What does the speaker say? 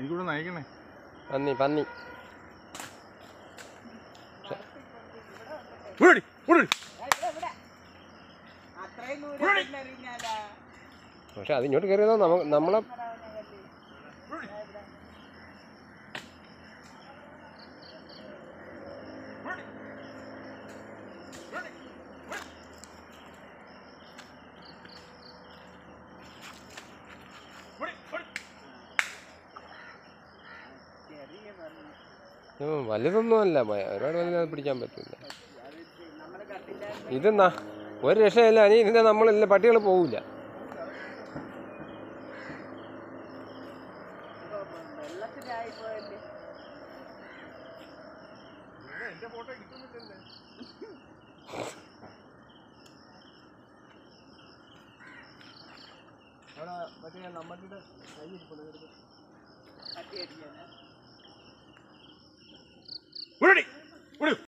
എനിക്കൂടെ നയിക്കണേ പന്നി പന്നി ഓടി ഓടി അത്രയും ദൂരം എറിഞ്ഞാലാ പക്ഷെ അത് ഇങ്ങോട്ട് കയറിയതോ നമ്മ നമ്മളെ ചെറിയ പറഞ്ഞു ഉം, വലുതൊന്നുമല്ല ഭയ- ഒരുപാട് വലുത് പിടിക്കാൻ പറ്റില്ല അത് നമ്മള് കണ്ടില്ല ഇതെന്നാ ഒരു രക്ഷയില്ല ഇനി ഇതിന്റെ നമ്മളില്ല പട്ടികൾ പോവില്ല വെള്ളത്തിലായി പോയല്ലേ എന്റെ ഫോട്ടോ കിട്ടുന്നില്ലല്ലേ അവിടെ മറ്റേ നമ്മളുടെ കൈ ഇരിപ്പുണ്ട് കട്ടി അടിക്കാനാ ഓടി ഓടി